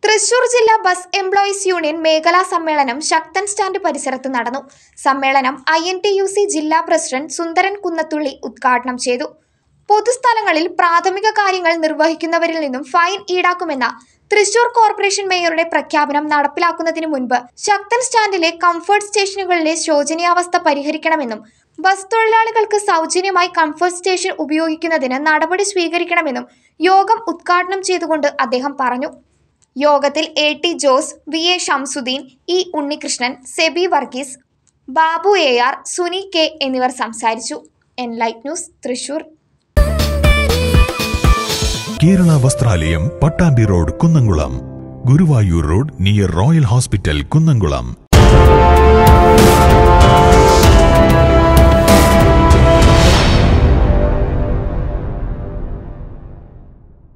തൃശൂർ ജില്ലാ bus employees union മേഖലാ സമ്മേളനം ശക്തൻ സ്റ്റാൻഡ് പരിസരത്ത് നടന്നു സമ്മേളനം I N T U C ജില്ലാ പ്രസിഡന്റ് സുന്ദരൻ കുന്നത്തുള്ളി ഉദ്ഘാടനം ചെയ്തു പൊതുസ്ഥലങ്ങളിൽ പ്രാഥമിക കാര്യങ്ങൾ നിർവഹിക്കുന്നവരിൽ നിന്നും ഫൈൻ ഈടാക്കുമെന്ന തൃശൂർ കോർപ്പറേഷൻ മേയറുടെ പ്രഖ്യാപനം നടപ്പിലാക്കുന്നതിന് മുൻപ് ശക്തൻ സ്റ്റാൻഡിലെ കംഫർട്ട് സ്റ്റേഷനുകളിലെ ശോചനീയാവസ്ഥ പരിഹരിക്കണമെന്നും ബസ് തൊഴിലാളികൾക്ക് സൗജന്യമായി കംഫർട്ട് സ്റ്റേഷൻ ഉപയോഗിക്കുന്നതിന് നടപടി സ്വീകരിക്കണമെന്നും യോഗം ഉദ്ഘാടനം ചെയ്തുകൊണ്ട് അദ്ദേഹം പറഞ്ഞു യോഗത്തിൽ A T Jose V A Shamsuddin E Unnikrishnan Sebi Varghese Babu A R Suni K എന്നിവർ സംസാരിച്ചു Enlight News Thrissur Kerala Vasthralayam Pattambi road Kunnamkulam Guruvayur road near Royal Hospital Kunnamkulam